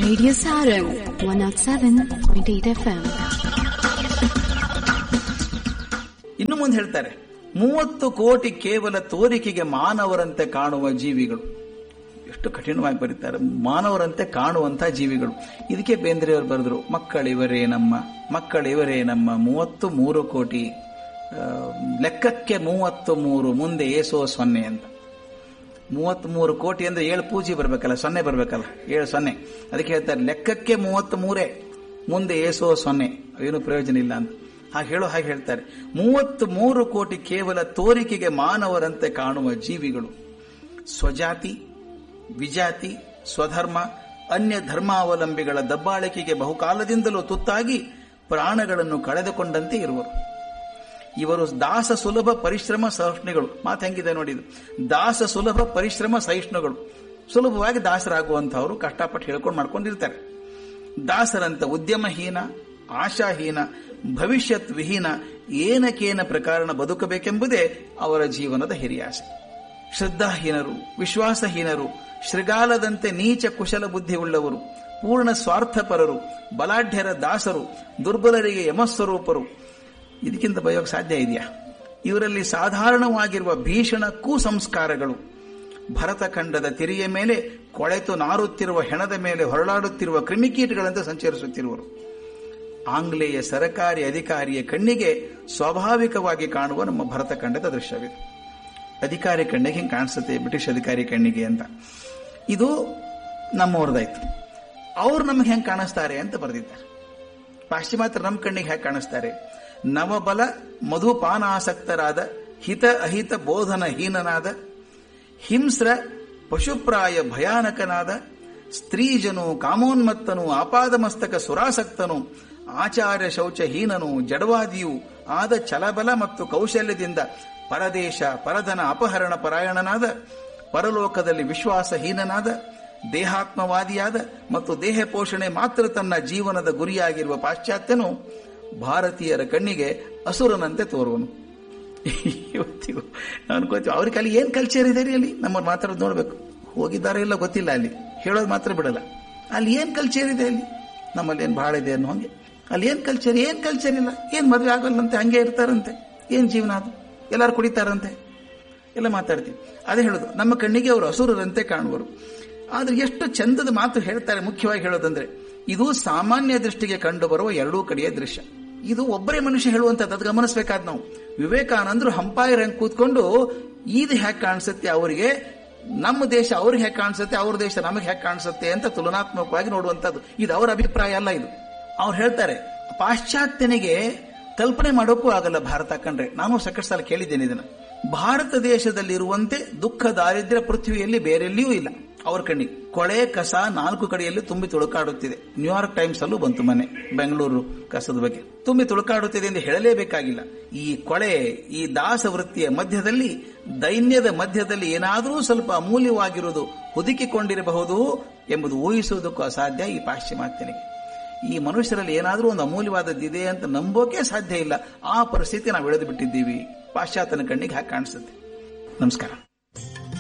Radio Sarang 107.8 FM. ಇನ್ನು ಮುಂದೆ ಹೇಳ್ತಾರೆ ಮೂವತ್ತು ಕೋಟಿ ಕೇವಲ ತೋರಿಕೆಗೆ ಮಾನವರಂತೆ ಕಾಣುವ ಜೀವಿಗಳು ಎಷ್ಟು ಕಠಿಣವಾಗಿ ಬರೀತಾರೆ ಮಾನವರಂತೆ ಕಾಣುವಂತ ಜೀವಿಗಳು ಇದಕ್ಕೆ ಬೇಂದ್ರೆಯವರು ಬರೆದ್ರು ಮಕ್ಕಳಿವರೇ ನಮ್ಮ ಮಕ್ಕಳಿವರೇ ನಮ್ಮ ಮೂವತ್ತು ಮೂರು ಕೋಟಿ ಆ, ಲೆಕ್ಕಕ್ಕೆ ಮೂವತ್ತು ಮೂರು ಮುಂದೆ ಏಸೋ ಸೊನ್ನೆ ಅಂತ ಮೂವತ್ತ್ ಮೂರು ಕೋಟಿ ಅಂದ್ರೆ ಏಳು ಪೂಜೆ ಬರ್ಬೇಕಲ್ಲ ಸೊನ್ನೆ ಬರ್ಬೇಕಲ್ಲ ಏಳು ಸೊನ್ನೆ ಅದಕ್ಕೆ ಹೇಳ್ತಾರೆ ಲೆಕ್ಕಕ್ಕೆ ಮೂವತ್ತ್ ಮೂರೇ ಮುಂದೆ ಏಸೋ ಸೊನ್ನೆ ಏನು ಪ್ರಯೋಜನ ಇಲ್ಲ ಅಂತ ಹಾಗೆ ಹೇಳೋ ಹಾಗೆ ಹೇಳ್ತಾರೆ ಮೂವತ್ತ್ ಮೂರು ಕೋಟಿ ಕೇವಲ ತೋರಿಕೆಗೆ ಮಾನವರಂತೆ ಕಾಣುವ ಜೀವಿಗಳು ಸ್ವಜಾತಿ ವಿಜಾತಿ ಸ್ವಧರ್ಮ ಅನ್ಯ ಧರ್ಮಾವಲಂಬಿಗಳ ದಬ್ಬಾಳಿಕೆಗೆ ಬಹುಕಾಲದಿಂದಲೂ ತುತ್ತಾಗಿ ಪ್ರಾಣಗಳನ್ನು ಕಳೆದುಕೊಂಡಂತೆ ಇರುವರು ಇವರು ದಾಸ ಸುಲಭ ಪರಿಶ್ರಮ ಸಹಿಷ್ಣುಗಳು ಮಾತು ಹೆಂಗಿದೆ ನೋಡಿ ಇದು ದಾಸ ಸುಲಭ ಪರಿಶ್ರಮ ಸಹಿಷ್ಣುಗಳು ಸುಲಭವಾಗಿ ದಾಸರಾಗುವಂತಹವರು ಕಷ್ಟಪಟ್ಟು ಹೇಳ್ಕೊಂಡು ಮಾಡ್ಕೊಂಡಿರ್ತಾರೆ ದಾಸರಂತ ಉದ್ಯಮಹೀನ ಆಶಾಹೀನ ಭವಿಷ್ಯತ್ ವಿಹೀನ ಏನಕೇನ ಪ್ರಕಾರಣ ಬದುಕಬೇಕೆಂಬುದೇ ಅವರ ಜೀವನದ ಹಿರಿಯಾಸೆ ಶ್ರದ್ಧಾಹೀನರು ವಿಶ್ವಾಸಹೀನರು ಶೃಗಾಲದಂತೆ ನೀಚ ಕುಶಲ ಬುದ್ಧಿ ಉಳ್ಳವರು ಪೂರ್ಣ ಸ್ವಾರ್ಥಪರರು ಬಲಾಢ್ಯರ ದಾಸರು ದುರ್ಬಲರಿಗೆ ಯಮಸ್ವರೂಪರು ಇದಕ್ಕಿಂತ ಬಯೋಕ್ ಸಾಧ್ಯ ಇದೆಯಾ ಇವರಲ್ಲಿ ಸಾಧಾರಣವಾಗಿರುವ ಭೀಷಣ ಕುಸಂಸ್ಕಾರಗಳು ಭರತಖಂಡದ ತಿರಿಯ ಮೇಲೆ ಕೊಳೆತು ನಾರುತ್ತಿರುವ ಹೆಣದ ಮೇಲೆ ಹೊರಳಾಡುತ್ತಿರುವ ಕ್ರಿಮಿಕೀಟಗಳಂತೆ ಸಂಚರಿಸುತ್ತಿರುವರು ಆಂಗ್ಲೇಯ ಸರಕಾರಿ ಅಧಿಕಾರಿಯ ಕಣ್ಣಿಗೆ ಸ್ವಾಭಾವಿಕವಾಗಿ ಕಾಣುವ ನಮ್ಮ ಭರತಖಂಡದ ದೃಶ್ಯವಿದೆ ಅಧಿಕಾರಿ ಕಣ್ಣಿಗೆ ಹಿಂಗೆ ಕಾಣಿಸುತ್ತೆ ಬ್ರಿಟಿಷ್ ಅಧಿಕಾರಿ ಕಣ್ಣಿಗೆ ಅಂತ ಇದು ನಮ್ಮವ್ರದಾಯ್ತು ಅವ್ರು ನಮಗೆ ಹೆಂಗೆ ಕಾಣಿಸ್ತಾರೆ ಅಂತ ಬರೆದಿದ್ದಾರೆ ಪಾಶ್ಚಿಮಾತ್ಯ ನಮ್ಮ ಕಣ್ಣಿಗೆ ಹೇಗೆ ಕಾಣಿಸ್ತಾರೆ ನವಬಲ ಮಧುಪಾನಾಸಕ್ತರಾದ ಹಿತ ಅಹಿತ ಬೋಧನ ಹೀನನಾದ ಹಿಂಸ್ರ ಪಶುಪ್ರಾಯ ಭಯಾನಕನಾದ ಸ್ತ್ರೀಜನು ಕಾಮೋನ್ಮತ್ತನು ಆಪಾದಮಸ್ತಕ ಸುರಾಸಕ್ತನು ಆಚಾರ್ಯ ಶೌಚಹೀನನು ಜಡವಾದಿಯೂ ಆದ ಚಲಬಲ ಮತ್ತು ಕೌಶಲ್ಯದಿಂದ ಪರದೇಶ ಪರಧನ ಅಪಹರಣ ಪರಾಯಣನಾದ ಪರಲೋಕದಲ್ಲಿ ವಿಶ್ವಾಸಹೀನನಾದ ದೇಹಾತ್ಮವಾದಿಯಾದ ಮತ್ತು ದೇಹ ಪೋಷಣೆ ಮಾತ್ರ ತನ್ನ ಜೀವನದ ಗುರಿಯಾಗಿರುವ ಪಾಶ್ಚಾತ್ಯನು ಭಾರತೀಯರ ಕಣ್ಣಿಗೆ ಅಸುರನಂತೆ ತೋರುವನು ಇವತ್ತಿಗೂ ನಾವು ಅನ್ಕೋತೀವಿ ಅವ್ರಿಗೆ ಅಲ್ಲಿ ಏನ್ ಕಲ್ಚರ್ ಇದೆ ರೀ ಅಲ್ಲಿ ನಮ್ಮವ್ರು ಮಾತಾಡೋದು ನೋಡ್ಬೇಕು ಹೋಗಿದ್ದಾರೆ ಇಲ್ಲ ಗೊತ್ತಿಲ್ಲ ಅಲ್ಲಿ ಹೇಳೋದು ಮಾತ್ರ ಬಿಡಲ್ಲ ಅಲ್ಲಿ ಏನ್ ಕಲ್ಚರ್ ಇದೆ ಅಲ್ಲಿ ನಮ್ಮಲ್ಲಿ ಏನ್ ಬಹಳ ಇದೆ ಅನ್ನೋ ಹಂಗೆ ಅಲ್ಲಿ ಏನ್ ಕಲ್ಚರ್ ಏನ್ ಕಲ್ಚರ್ ಇಲ್ಲ ಏನ್ ಮದುವೆ ಆಗಲ್ಲಂತೆ ಹಂಗೆ ಇರ್ತಾರಂತೆ ಏನ್ ಜೀವನ ಅದು ಎಲ್ಲಾರು ಕುಡಿತಾರಂತೆ ಎಲ್ಲ ಮಾತಾಡ್ತೀವಿ ಅದೇ ಹೇಳೋದು ನಮ್ಮ ಕಣ್ಣಿಗೆ ಅವರು ಅಸುರರಂತೆ ಕಾಣುವರು ಆದ್ರೆ ಎಷ್ಟು ಚಂದದ ಮಾತು ಹೇಳ್ತಾರೆ ಮುಖ್ಯವಾಗಿ ಹೇಳೋದಂದ್ರೆ ಇದು ಸಾಮಾನ್ಯ ದೃಷ್ಟಿಗೆ ಕಂಡು ಬರುವ ಎರಡೂ ಕಡೆಯ ದೃಶ್ಯ ಇದು ಒಬ್ಬರೇ ಮನುಷ್ಯ ಹೇಳುವಂತದ್ದು ಅದು ಗಮನಿಸಬೇಕಾದ್ ನಾವು ವಿವೇಕಾನಂದರು ಹಂಪಾಯರ್ ಹಂಗೆ ಕೂತ್ಕೊಂಡು ಇದು ಹೇಗೆ ಕಾಣಿಸುತ್ತೆ ಅವರಿಗೆ ನಮ್ಮ ದೇಶ ಅವ್ರಿಗೆ ಹೇಗೆ ಕಾಣಿಸುತ್ತೆ ಅವ್ರ ದೇಶ ನಮಗೆ ಹೇಗೆ ಕಾಣಿಸುತ್ತೆ ಅಂತ ತುಲನಾತ್ಮಕವಾಗಿ ನೋಡುವಂತದ್ದು ಇದು ಅವರ ಅಭಿಪ್ರಾಯ ಅಲ್ಲ ಇದು ಅವ್ರು ಹೇಳ್ತಾರೆ ಪಾಶ್ಚಾತ್ಯನಿಗೆ ಕಲ್ಪನೆ ಮಾಡೋಕ್ಕೂ ಆಗಲ್ಲ ಭಾರತ ಕಂಡ್ರೆ ನಾನು ಸಾಕಷ್ಟು ಸಲ ಕೇಳಿದ್ದೇನೆ ಇದನ್ನ ಭಾರತ ದೇಶದಲ್ಲಿರುವಂತೆ ದುಃಖ ದಾರಿದ್ರ್ಯ ಪೃಥ್ವಿಯಲ್ಲಿ ಬೇರೆಲ್ಲಿಯೂ ಇಲ್ಲ ಅವ್ರ ಕಣ್ಣಿಗೆ ಕೊಳೆ ಕಸ ನಾಲ್ಕು ಕಡೆಯಲ್ಲಿ ತುಂಬಿ ತುಳುಕಾಡುತ್ತಿದೆ ನ್ಯೂಯಾರ್ಕ್ ಟೈಮ್ಸ್ ಅಲ್ಲೂ ಬಂತು ಮನೆ ಬೆಂಗಳೂರು ಕಸದ ಬಗ್ಗೆ ತುಂಬಿ ತುಳುಕಾಡುತ್ತಿದೆ ಎಂದು ಹೇಳಲೇಬೇಕಾಗಿಲ್ಲ ಈ ಕೊಳೆ ಈ ದಾಸ ವೃತ್ತಿಯ ಮಧ್ಯದಲ್ಲಿ ದೈನ್ಯದ ಮಧ್ಯದಲ್ಲಿ ಏನಾದರೂ ಸ್ವಲ್ಪ ಅಮೂಲ್ಯವಾಗಿರುವುದು ಹುದುಕಿಕೊಂಡಿರಬಹುದು ಎಂಬುದು ಊಹಿಸುವುದಕ್ಕೂ ಅಸಾಧ್ಯ ಈ ಪಾಶ್ಚಿಮಾತ್ಯನಿಗೆ ಈ ಮನುಷ್ಯರಲ್ಲಿ ಏನಾದರೂ ಒಂದು ಅಮೂಲ್ಯವಾದದ್ದಿದೆ ಅಂತ ನಂಬೋಕೆ ಸಾಧ್ಯ ಇಲ್ಲ ಆ ಪರಿಸ್ಥಿತಿ ನಾವು ಎಳೆದು ಬಿಟ್ಟಿದ್ದೀವಿ ಪಾಶ್ಚಾತ್ಯನ ಕಣ್ಣಿಗೆ ಹಾಗೆ ಕಾಣಿಸುತ್ತೆ ನಮಸ್ಕಾರ